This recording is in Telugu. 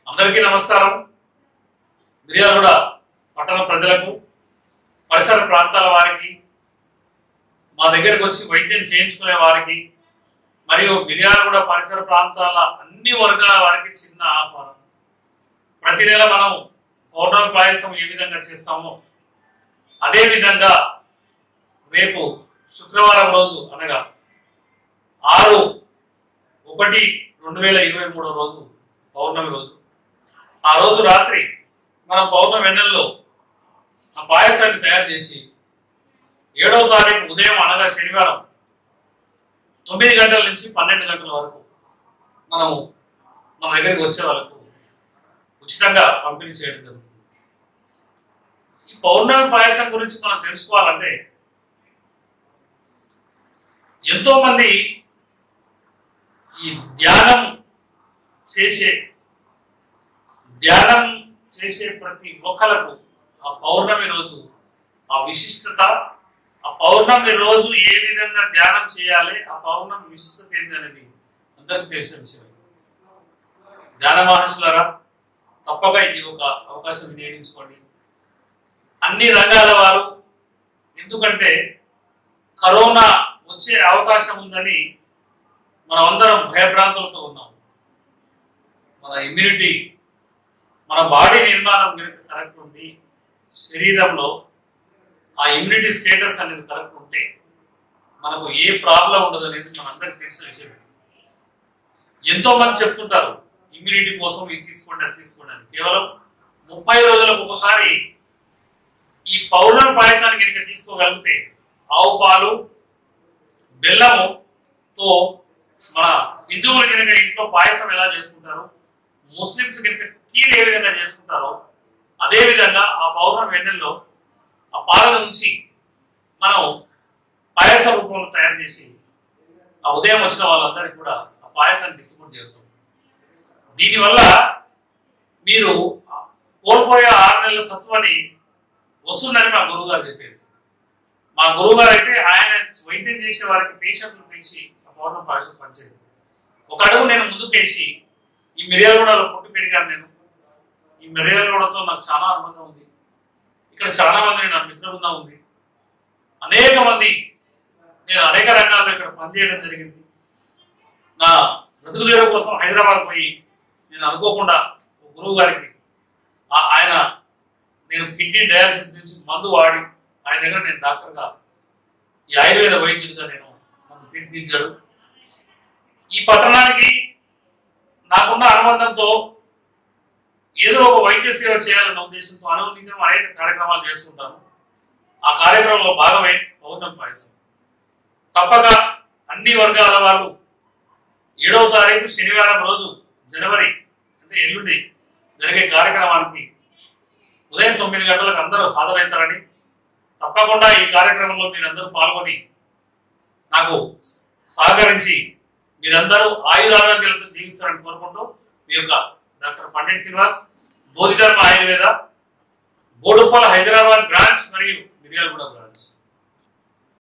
అందరికీ నమస్కారం మిర్యాలగూడ పట్టణ ప్రజలకు పరిసర ప్రాంతాల వారికి మా దగ్గరకు వచ్చి వైద్యం చేయించుకునే వారికి మరియు మిర్యాలగూడ పరిసర ప్రాంతాల అన్ని వర్గాల వారికి చిన్న ఆహ్వానం ప్రతి నెల మనం పౌర్ణమి పాయసం ఏ విధంగా చేస్తామో అదే విధంగా రేపు శుక్రవారం రోజు అనగా ఆరు ఒకటి రెండు వేల ఇరవై మూడో రోజు పౌర్ణమి రోజు ఆ రోజు రాత్రి మనం పౌర్ణమి వెన్నెల్లో ఆ పాయసాన్ని తయారు చేసి ఏడవ తారీఖు ఉదయం అనగా శనివారం తొమ్మిది గంటల నుంచి పన్నెండు గంటల వరకు మనము మన దగ్గరికి వచ్చే వాళ్ళకు ఉచితంగా పంపిణీ చేయడం జరుగుతుంది ఈ పౌర్ణమి పాయసం గురించి మనం తెలుసుకోవాలంటే ఎంతో మంది ఈ ధ్యానం చేసే ధ్యానం చేసే ప్రతి ఒక్కలకు ఆ పౌర్ణమి రోజు ఆ విశిష్టత ఆ పౌర్ణమి రోజు ఏ విధంగా ధ్యానం చేయాలి ఆ పౌర్ణమి విశిష్టత ఏంటి అనేది అందరికీ తెలిసిన విషయం ధ్యాన మహర్షులరా తప్పక ఇది ఒక అవకాశం వినియోగించుకోండి అన్ని రంగాల వారు ఎందుకంటే కరోనా వచ్చే అవకాశం ఉందని మనం అందరం భయభ్రాంతులతో ఉన్నాం మన ఇమ్యూనిటీ మన బాడీ నిర్మాణం కనుక కరెక్ట్ ఉండి శరీరంలో ఆ ఇమ్యూనిటీ స్టేటస్ అనేది కరెక్ట్ ఉంటే మనకు ఏ ప్రాబ్లం ఉండదు అనేది మనందరికి తెలిసిన విషయం ఎంతో మంది చెప్తుంటారు ఇమ్యూనిటీ కోసం ఇది తీసుకోండి అది తీసుకోండి అని కేవలం ముప్పై రోజులకు ఒకసారి ఈ పౌర్ణమి పాయసాన్ని కనుక తీసుకోగలిగితే ఆవు పాలు బెల్లముతో మన హిందువులు కనుక ఇంట్లో పాయసం ఎలా చేసుకుంటారో ముస్లిమ్స్ కనుక కీర్ ఏ విధంగా చేసుకుంటారో అదే విధంగా ఆ పౌర్ణమి వెన్నెల్లో ఆ పాలన నుంచి మనం పాయస రూపంలో తయారు చేసి ఆ ఉదయం వచ్చిన వాళ్ళందరికీ కూడా ఆ పాయసాన్ని డిస్ట్రిబ్యూట్ చేస్తాం దీనివల్ల మీరు కోల్పోయే ఆరు నెలల సత్వాన్ని వస్తుందని మా గురువు గారు చెప్పారు మా గురువు గారు అయితే ఆయన వైద్యం చేసే వారికి పేషెంట్లు పిలిచి ఆ పౌర్ణం పాయసం పంచేది ఒక అడుగు నేను ముందుకేసి ఈ మిర్యాలగూడలో పుట్టి పెరిగాను నేను ఈ మిర్యాలగూడతో నాకు చాలా అనుబంధం ఉంది ఇక్కడ చాలా మంది నా మిత్ర బృందం ఉంది అనేక మంది నేను అనేక రంగాల్లో ఇక్కడ పనిచేయడం జరిగింది నా బ్రతుకు తీరం కోసం హైదరాబాద్ పోయి నేను అనుకోకుండా ఒక గురువు గారికి ఆ- ఆయన నేను కిడ్నీ డయాలసిస్ నుంచి మందు వాడి ఆయన దగ్గర నేను డాక్టర్గా ఈ ఆయుర్వేద వైద్యుడిగా నేను నన్ను తీర్చిదిద్దాడు ఈ పట్టణానికి నాకున్న అనుబంధంతో ఏదో ఒక వైద్య సేవ చేయాలన్న ఉద్దేశంతో అనునిత్యం అనేక కార్యక్రమాలు చేస్తుంటాను ఆ కార్యక్రమంలో భాగమే పౌర్ణమి పాయసం తప్పక అన్ని వర్గాల వాళ్ళు ఏడవ తారీఖు శనివారం రోజు జనవరి అంటే ఎల్లుండి జరిగే కార్యక్రమానికి ఉదయం తొమ్మిది గంటలకు అందరూ హాజరవుతారని తప్పకుండా ఈ కార్యక్రమంలో మీరందరూ పాల్గొని నాకు సహకరించి మీరందరూ ఆయురారోగ్యాలతో జీవిస్తారని కోరుకుంటూ మీ యొక్క డాక్టర్ పండిట్ శ్రీనివాస్ బోధిధర్మ ఆయుర్వేద బోడుప్పల హైదరాబాద్ బ్రాంచ్ మరియు మిర్యాలగూడ బ్రాంచ్